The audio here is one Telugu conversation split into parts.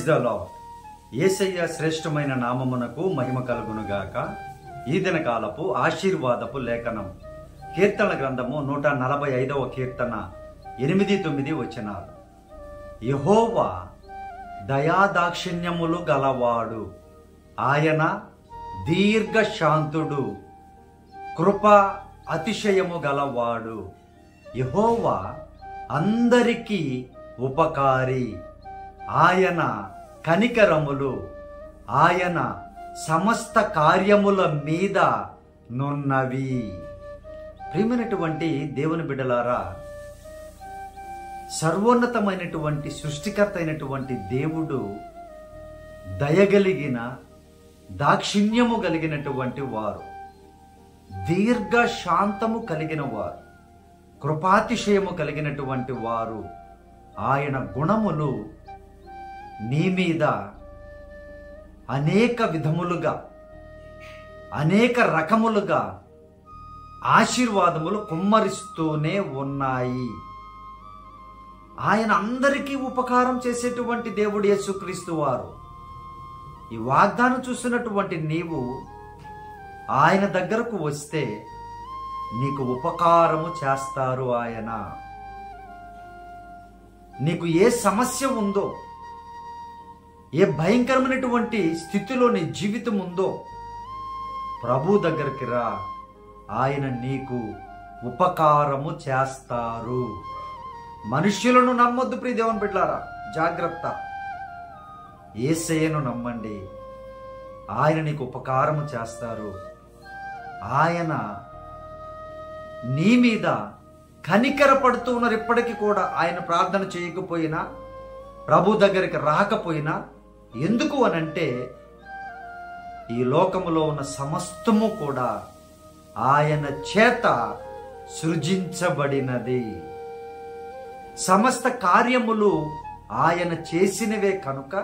ప్రైజ్ ద లాడ్ ఏసయ్య శ్రేష్టమైన నామమునకు మహిమ కలుగునుగాక ఈ దిన కాలపు ఆశీర్వాదపు లేఖనం కీర్తన గ్రంథము నూట నలభై ఐదవ కీర్తన ఎనిమిది తొమ్మిది వచనాలు యహోవా దయాదాక్షిణ్యములు గలవాడు ఆయన దీర్ఘశాంతుడు కృప అతిశయము గలవాడు యహోవా అందరికీ ఉపకారి ఆయన కనికరములు ఆయన సమస్త కార్యముల మీద నున్నవి ప్రియమైనటువంటి దేవుని బిడ్డలారా సర్వోన్నతమైనటువంటి సృష్టికర్త అయినటువంటి దేవుడు దయగలిగిన దాక్షిణ్యము కలిగినటువంటి వారు దీర్ఘ శాంతము కలిగిన వారు కృపాతిశయము కలిగినటువంటి వారు ఆయన గుణములు నీ మీద అనేక విధములుగా అనేక రకములుగా ఆశీర్వాదములు కుమ్మరిస్తూనే ఉన్నాయి ఆయన అందరికీ ఉపకారం చేసేటువంటి దేవుడు యేసుక్రీస్తు వారు ఈ వాగ్దానం చూస్తున్నటువంటి నీవు ఆయన దగ్గరకు వస్తే నీకు ఉపకారము చేస్తారు ఆయన నీకు ఏ సమస్య ఉందో ఏ భయంకరమైనటువంటి స్థితిలో నీ జీవితం ఉందో ప్రభు దగ్గరికి రా ఆయన నీకు ఉపకారము చేస్తారు మనుష్యులను నమ్మొద్దు ప్రియ దేవుని బిడ్డారా జాగ్రత్త ఏసయ్యను నమ్మండి ఆయన నీకు ఉపకారము చేస్తారు ఆయన నీ మీద కనికరపడుతూ ఉన్నారు ఇప్పటికీ కూడా ఆయన ప్రార్థన చేయకపోయినా ప్రభు దగ్గరికి రాకపోయినా ఎందుకు అనంటే ఈ లోకములో ఉన్న సమస్తము కూడా ఆయన చేత సృజించబడినది సమస్త కార్యములు ఆయన చేసినవే కనుక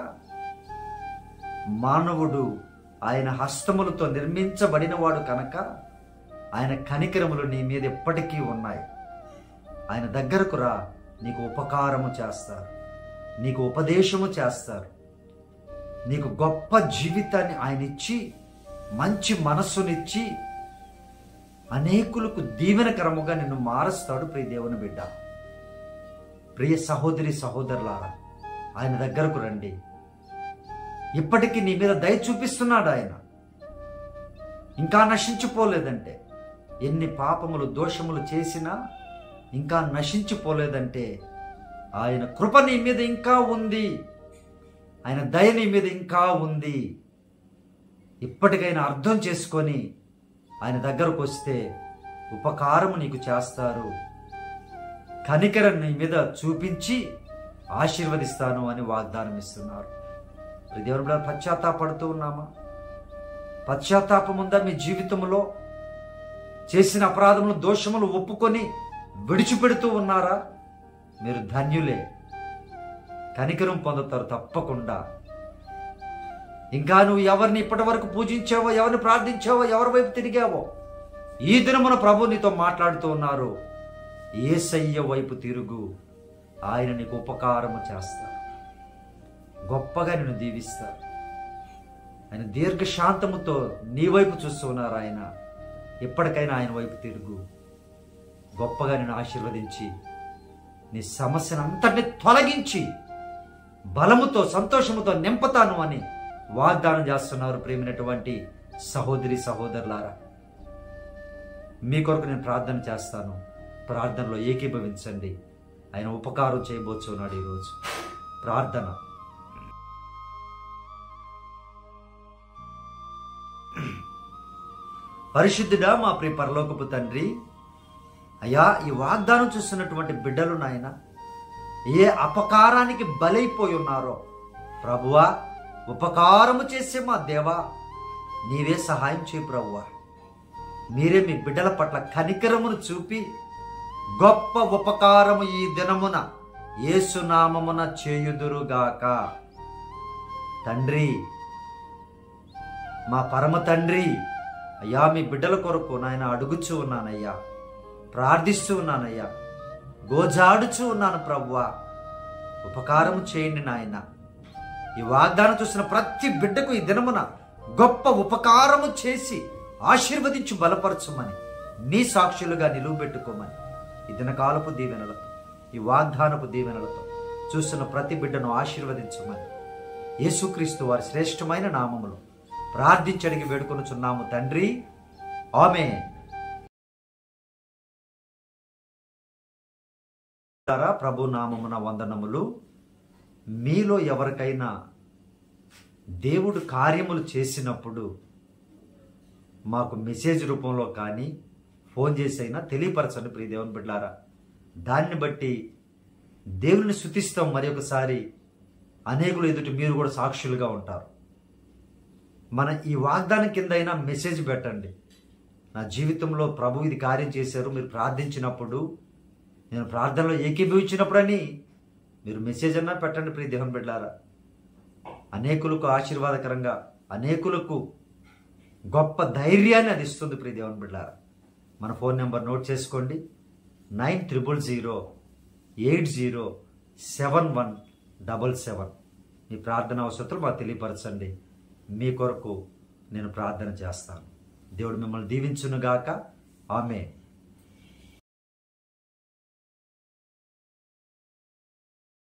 మానవుడు ఆయన హస్తములతో నిర్మించబడినవాడు కనుక ఆయన కనికరములు నీ మీద ఎప్పటికీ ఉన్నాయి ఆయన దగ్గరకు రా నీకు ఉపకారము చేస్తారు నీకు ఉపదేశము చేస్తారు నీకు గొప్ప జీవితాన్ని ఆయన ఇచ్చి మంచి మనస్సునిచ్చి అనేకులకు దీవెనకరముగా నిన్ను మారుస్తాడు ప్రియ దేవుని బిడ్డ ప్రియ సహోదరి సహోదరులారా ఆయన దగ్గరకు రండి ఇప్పటికీ నీ మీద దయ చూపిస్తున్నాడు ఆయన ఇంకా నశించిపోలేదంటే ఎన్ని పాపములు దోషములు చేసినా ఇంకా నశించిపోలేదంటే ఆయన కృప నీ మీద ఇంకా ఉంది ఆయన దయ నీ మీద ఇంకా ఉంది ఇప్పటికైనా అర్థం చేసుకొని ఆయన దగ్గరకు వస్తే ఉపకారము నీకు చేస్తారు కనికరం నీ మీద చూపించి ఆశీర్వదిస్తాను అని వాగ్దానం ఇస్తున్నారు దేవుని బిడ్డలారా, పశ్చాత్తాపడుతూ ఉన్నామా పశ్చాత్తాపం ఉందా మీ జీవితంలో చేసిన అపరాధములు దోషములు ఒప్పుకొని విడిచిపెడుతూ ఉన్నారా మీరు ధన్యులే కనికరం పొందుతారు తప్పకుండా ఇంకా నువ్వు ఎవరిని ఇప్పటి వరకు పూజించావో ఎవరిని ప్రార్థించావో ఎవరి వైపు తిరిగావో ఈ దినమున ప్రభు నీతో మాట్లాడుతూ ఉన్నారు ఏసయ్య వైపు తిరుగు ఆయన నీకు ఉపకారము చేస్తారు గొప్పగా నిన్ను దీవిస్తారు ఆయన దీర్ఘశాంతముతో నీ వైపు చూస్తూ ఉన్నారు ఆయన ఎప్పటికైనా ఆయన వైపు తిరుగు గొప్పగా నేను ఆశీర్వదించి నీ సమస్యను అంతటిని తొలగించి బలముతో సంతోషముతో నింపుతాను అని వాగ్దానం చేస్తున్నారు ప్రేమినటువంటి సహోదరి సహోదరులారా మీ కొరకు నేను ప్రార్థన చేస్తాను ప్రార్థనలో ఏకీభవించండి ఆయన ఉపకారం చేయబోచున్నాడు ఈరోజు ప్రార్థన పరిశుద్ధుడా మా ప్రియ పరలోకపు తండ్రి అయ్యా ఈ వాగ్దానం చూస్తున్నటువంటి బిడ్డలు నాయన ఏ అపకారానికి బలైపోయి ఉన్నారో ప్రభువా ఉపకారము చేసే మా దేవా నీవే సహాయం చేయి ప్రభువా మీరే మీ బిడ్డల పట్ల కనికరమును చూపి గొప్ప ఉపకారము ఈ దినమున ఏసునామమున చేయుదురుగాక తండ్రి మా పరమ తండ్రి అయ్యా మీ బిడ్డల కొరకు నాయన అడుగుచూ ఉన్నానయ్యా ప్రార్థిస్తూ ఉన్నానయ్యా గోజాడుచూ ఉన్నాను ప్రభువా ఉపకారము చేయండి నాయన ఈ వాగ్దానం చూసిన ప్రతి బిడ్డకు ఈ దినమున గొప్ప ఉపకారము చేసి ఆశీర్వదించి బలపరచుమని నీ సాక్షులుగా నిలువబెట్టుకోమని ఈ దినకాలపు దీవెనలతో ఈ వాగ్దానపు దీవెనలతో చూస్తున్న ప్రతి బిడ్డను ఆశీర్వదించమని యేసుక్రీస్తు వారి శ్రేష్టమైన నామములో ప్రార్థించడికి వేడుకొనుచున్నాము తండ్రి ఆమె ప్రభు నామమున వందనములు మీలో ఎవరికైనా దేవుడు కార్యములు చేసినప్పుడు మాకు మెసేజ్ రూపంలో కానీ ఫోన్ చేసి అయినా తెలియపరచండి ప్రియ దేవుని బిడ్డారా దాన్ని బట్టి దేవుని శుతిస్తాం మరి ఒకసారి అనేకులు ఎదుటి మీరు కూడా సాక్షులుగా ఉంటారు మన ఈ వాగ్దానం కింద అయినా మెసేజ్ పెట్టండి నా జీవితంలో ప్రభు ఇది కార్యం చేశారు మీరు ప్రార్థించినప్పుడు నేను ప్రార్థనలో ఏకీభవించినప్పుడని మీరు మెసేజ్ అన్నా పెట్టండి ప్రియ దేవుని బిడ్డారా అనేకులకు ఆశీర్వాదకరంగా అనేకులకు గొప్ప ధైర్యాన్ని అది ఇస్తుంది ప్రియ దేవుని బిడ్డారా మన ఫోన్ నెంబర్ నోట్ చేసుకోండి nine triple zero eight zero seven one double seven మీ ప్రార్థన అవసరతలు మాకు తెలియపరచండి మీ కొరకు నేను ప్రార్థన చేస్తాను దేవుడు మిమ్మల్ని దీవించునుగాక ఆమె